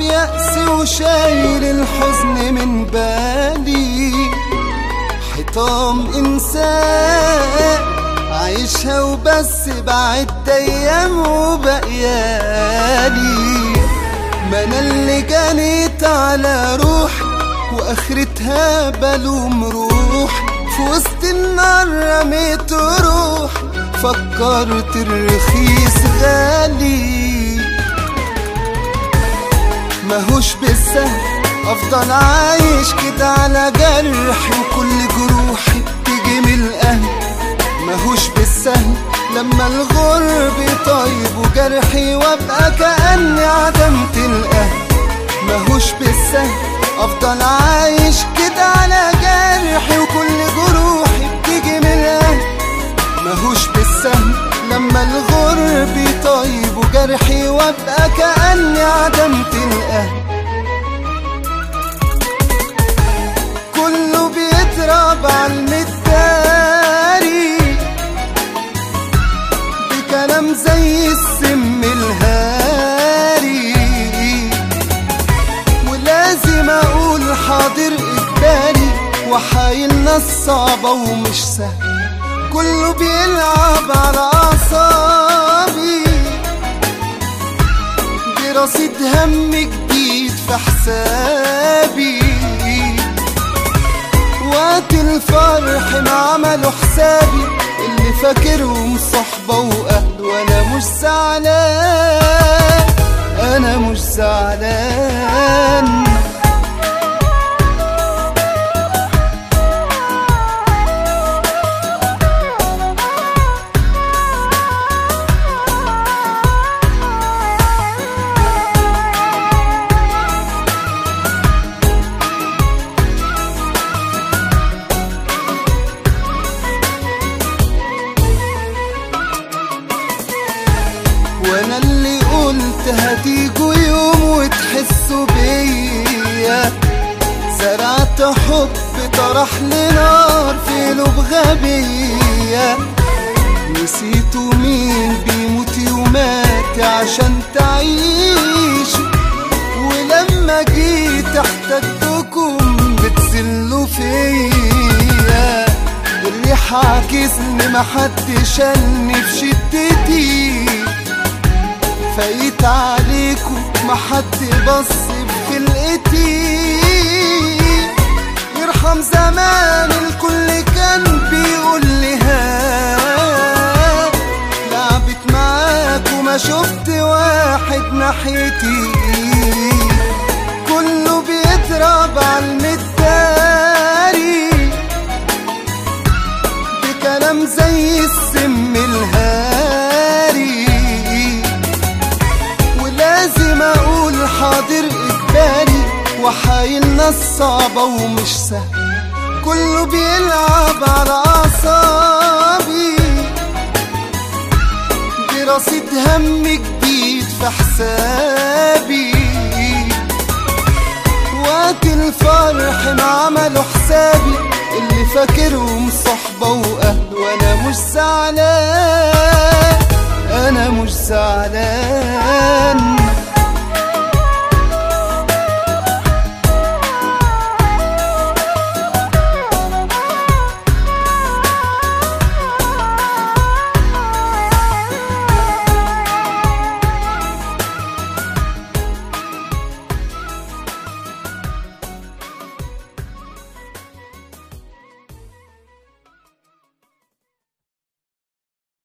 في يأس وشايل الحزن من بالي حيطام إنسان عايشها وبس بعد أيام وبقيالي ما أنا اللي جنيت على روحي وآخرتها بلوم روحي في وسط النار رميت روحي فكرت الرخيص غالي ماهوش بالسهل افضل عايش كده على جرحي وكل جروحي بتيجي من الاهل ماهوش بالسهل لما الغرب يطيب وجرحي وابقى كاني عدمت الاهل ماهوش بالسهل افضل عايش كده على جرحي وكل جروحي بتيجي من الاهل ماهوش بالسهل لما الغرب يطيب وجرحي وابقى كاني عدمت الاهل كله بيضرب على المداري بكلام زي السم الهاري ولازم اقول حاضر اجباري وحايلنا الصعبة ومش سهل كله بيلعب على اعصابي برصيد هم جديد في حسابي وقت الفرح ما عملوا حسابي اللي فاكرهم صحبة وأهل وأنا مش زعلان أنا مش زعلان وانا اللي قلت هتيجوا يوم وتحسوا بيا زرعت حب طرح لنار في قلوب غبية نسيتوا مين بيموت يومات عشان تعيشوا ولما جيت احتجتكم بتزلوا فيا الريح عاكسني محد شالني في شدتي فايت عليكم محد بص بخلقتي يرحم زمان الكل كان بيقول لي ها لعبت معاك وما شفت واحد ناحيتي كله بيضرب على المداري بكلام زي السم الهاري ولازم اقول حاضر اجباري وحايلنا الصعبة ومش سهل كله بيلعب على اعصابي برصيد هم جديد في حسابي وقت الفرح ما عملوا حسابي اللي فاكرهم صحبة وأهل وأنا مش زعلان أنا مش زعلان